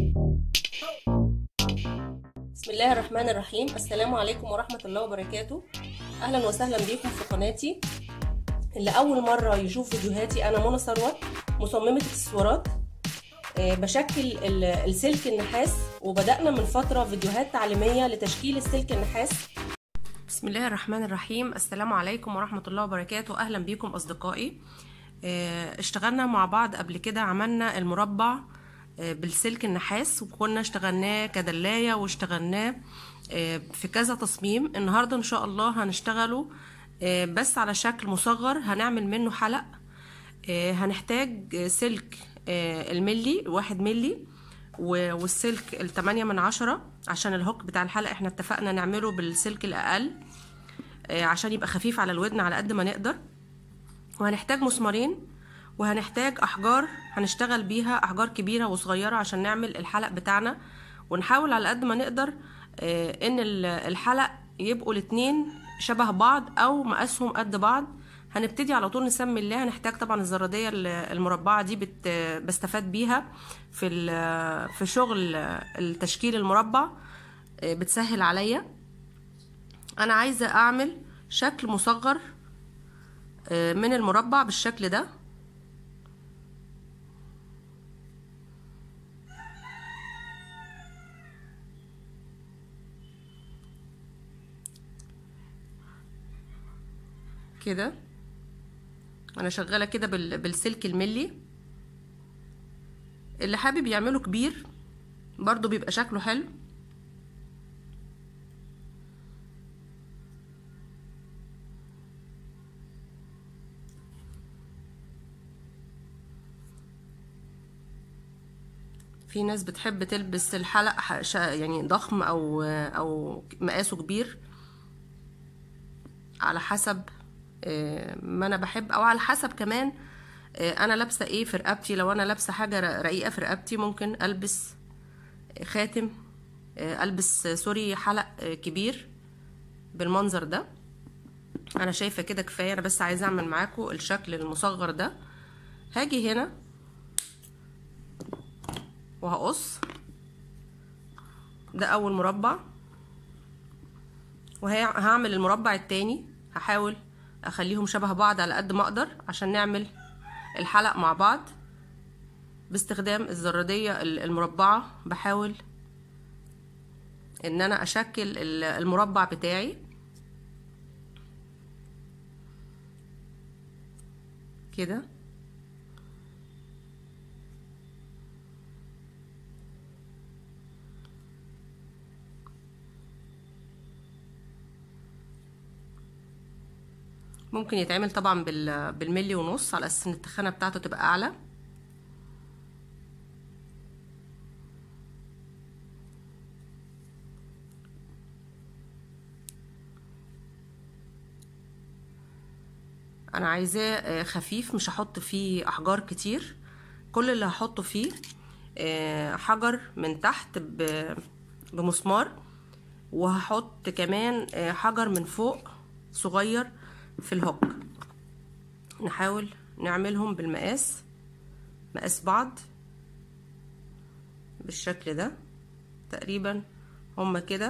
بسم الله الرحمن الرحيم السلام عليكم ورحمة الله وبركاته أهلا وسهلا بيكم في قناتي اللي أول مرة يشوف فيديوهاتي أنا منى ثروت مصممة اكسسوارات آه، بشكل ال- السلك النحاس وبدأنا من فترة فيديوهات تعليمية لتشكيل السلك النحاس بسم الله الرحمن الرحيم السلام عليكم ورحمة الله وبركاته أهلا بيكم أصدقائي آه، اشتغلنا مع بعض قبل كده عملنا المربع آه، بالسلك النحاس وكنا اشتغلناه كدلاية واشتغلناه آه، في كذا تصميم النهاردة ان شاء الله هنشتغله آه، بس على شكل مصغر هنعمل منه حلق آه، هنحتاج سلك آه، الملي واحد ملي و- والسلك التمانية من عشرة عشان الهوك بتاع الحلق احنا اتفقنا نعمله بالسلك الأقل آه، عشان يبقى خفيف على الودن على قد ما نقدر وهنحتاج مسمارين وهنحتاج احجار هنشتغل بيها احجار كبيره وصغيره عشان نعمل الحلق بتاعنا ونحاول على قد ما نقدر آه، ان ال- الحلق يبقوا الاتنين شبه بعض او مقاسهم قد بعض هنبتدي على طول نسمي الله هنحتاج طبعا الزراديه ال- المربعه دي بت بستفاد بيها في ال- في شغل التشكيل المربع آه، بتسهل عليا انا عايزه اعمل شكل مصغر آه، من المربع بالشكل ده كده انا شغاله كده بال- بالسلك الملي اللي حابب يعمله كبير برضو بيبقى شكله حلو في ناس بتحب تلبس الحلق ح- شا- يعني ضخم او او مقاسه كبير على حسب آه، ما انا بحب او على حسب كمان آه، انا لابسه ايه في رقبتي لو انا لابسه حاجه ر- رقيقه في رقبتي ممكن البس خاتم آه، البس آه، سوري حلق آه، كبير بالمنظر ده انا شايفه كده كفايه انا بس عايزه اعمل معاكم الشكل المصغر ده هاجي هنا وهقص ده اول مربع وهعمل المربع التاني هحاول اخليهم شبه بعض على قد ما اقدر عشان نعمل الحلق مع بعض باستخدام الزرادية المربعة بحاول ان انا اشكل المربع بتاعي كده ممكن يتعمل طبعا بال- بالملي ونص على اساس ان التخانه بتاعته تبقى اعلى انا عايزاه آه، خفيف مش هحط فيه احجار كتير كل اللي هحطه فيه آه، حجر من تحت ب- بمسمار وهحط كمان آه، حجر من فوق صغير في الهوك نحاول نعملهم بالمقاس مقاس بعض بالشكل ده تقريبا هما كده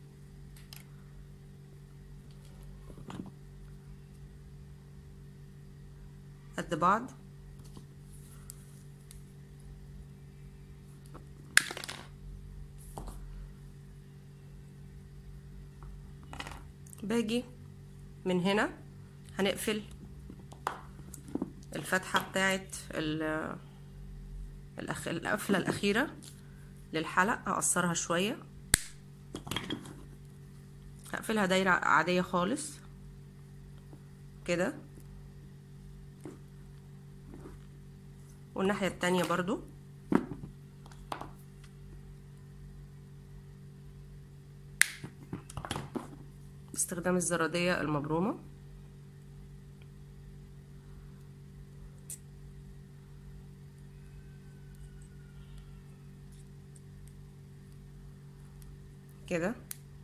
قد بعض باجي من هنا هنقفل الفتحة بتاعت ال- الأخ... القفلة الأخيرة للحلق هقصرها شوية هقفلها دايرة عادية خالص كده والناحية التانية برضو باستخدام الزرادية المبرومة كده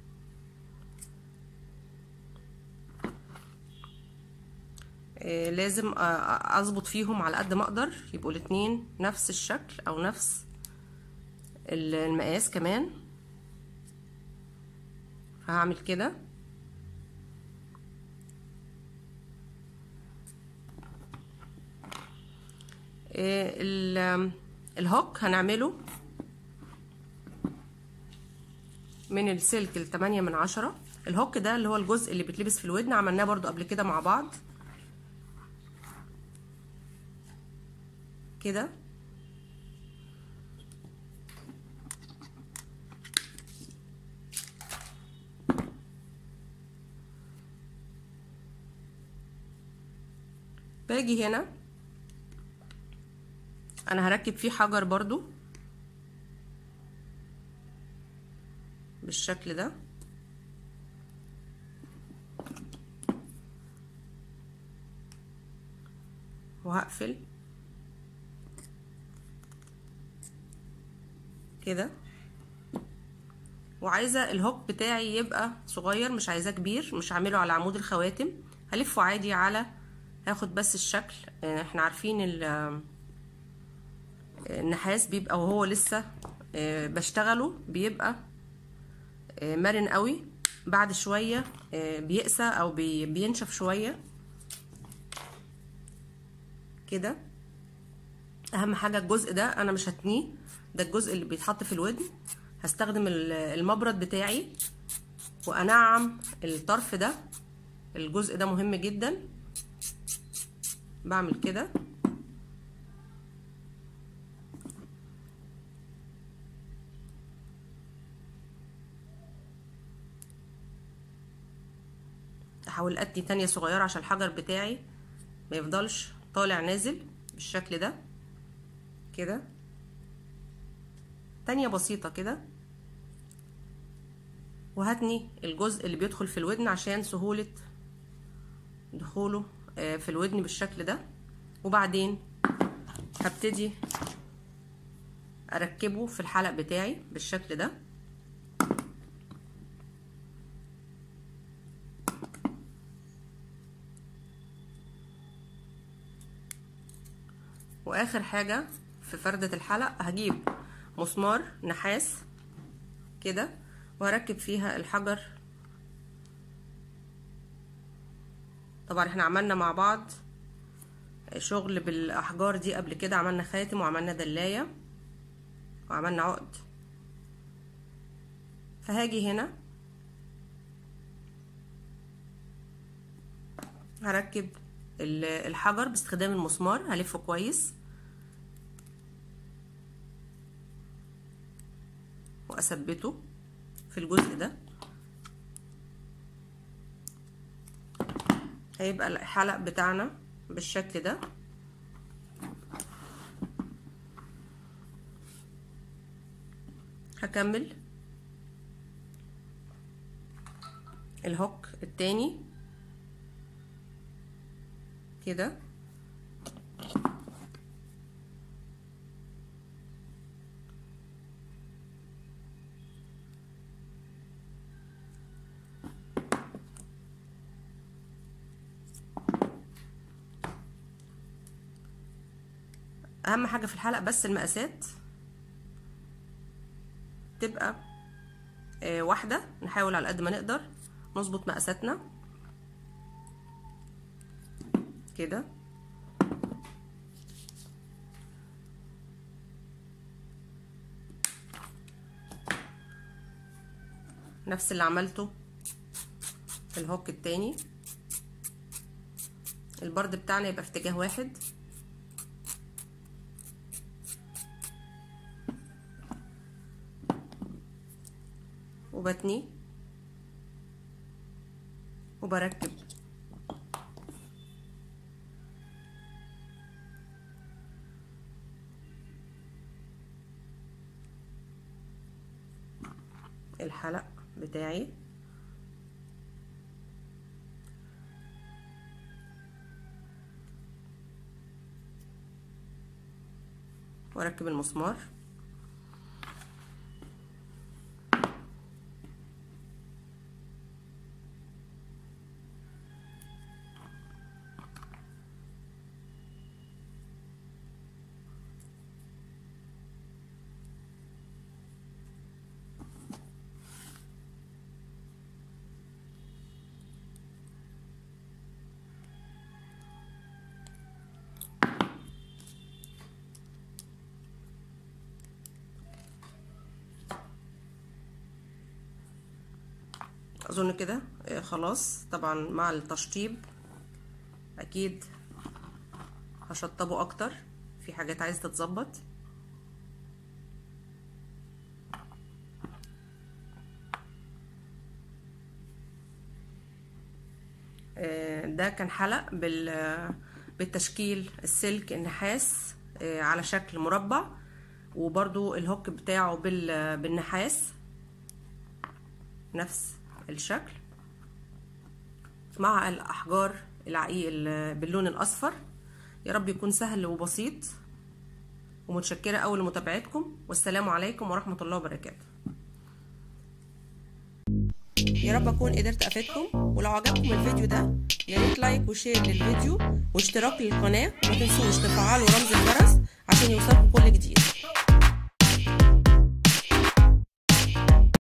آه، لازم آه، اظبط فيهم على قد ما اقدر يبقوا الاتنين نفس الشكل او نفس المقاس كمان هعمل كده الهوك هنعمله من السلك التمانية من عشرة الهوك ده اللي هو الجزء اللي بيتلبس في الودن عملناه برضو قبل كده مع بعض كده باجي هنا انا هركب فيه حجر برضو بالشكل ده وهقفل كده وعايزه الهوك بتاعي يبقى صغير مش عايزاه كبير مش هعمله على عمود الخواتم هلفه عادي على هاخد بس الشكل احنا عارفين النحاس بيبقى وهو لسه بشتغله بيبقى مرن قوي بعد شوية بيقسى او بينشف شوية كده اهم حاجة الجزء ده انا مش هتنيه ده الجزء اللي بيتحط في الودن هستخدم المبرد بتاعي وانعم الطرف ده الجزء ده مهم جدا بعمل كده احاول اتني تانية صغيرة عشان الحجر بتاعي ما يفضلش طالع نازل بالشكل ده كده تانية بسيطة كده وهتني الجزء اللي بيدخل في الودن عشان سهولة دخوله في الودن بالشكل ده وبعدين هبتدي اركبه في الحلق بتاعي بالشكل ده واخر حاجة في فردة الحلق هجيب مسمار نحاس كده وهركب فيها الحجر طبعا احنا عملنا مع بعض شغل بالاحجار دي قبل كده عملنا خاتم وعملنا دلاية وعملنا عقد فهاجي هنا هركب الحجر باستخدام المسمار هلفه كويس واثبته في الجزء ده هيبقى الحلق بتاعنا بالشكل ده هكمل الهوك التاني كده اهم حاجه في الحلقه بس المقاسات تبقى آه واحده نحاول على قد ما نقدر نظبط مقاساتنا كده نفس اللي عملته في الهوك التاني البرد بتاعنا يبقى في اتجاه واحد وبتني وبركب الحلق بتاعي واركب المسمار اظن كده خلاص طبعا مع التشطيب اكيد هشطبه اكتر في حاجات عايزه تتظبط ده كان حلق بالتشكيل السلك النحاس على شكل مربع وبرضو الهوك بتاعه بالنحاس نفس الشكل مع الاحجار العقيق باللون الاصفر يا رب يكون سهل وبسيط ومتشكره قوي لمتابعتكم والسلام عليكم ورحمه الله وبركاته يا رب اكون قدرت افيدكم ولو عجبكم الفيديو ده يا ريت لايك وشير للفيديو واشتراك للقناه وما تنسوش تفعلوا رمز الجرس عشان يوصلكم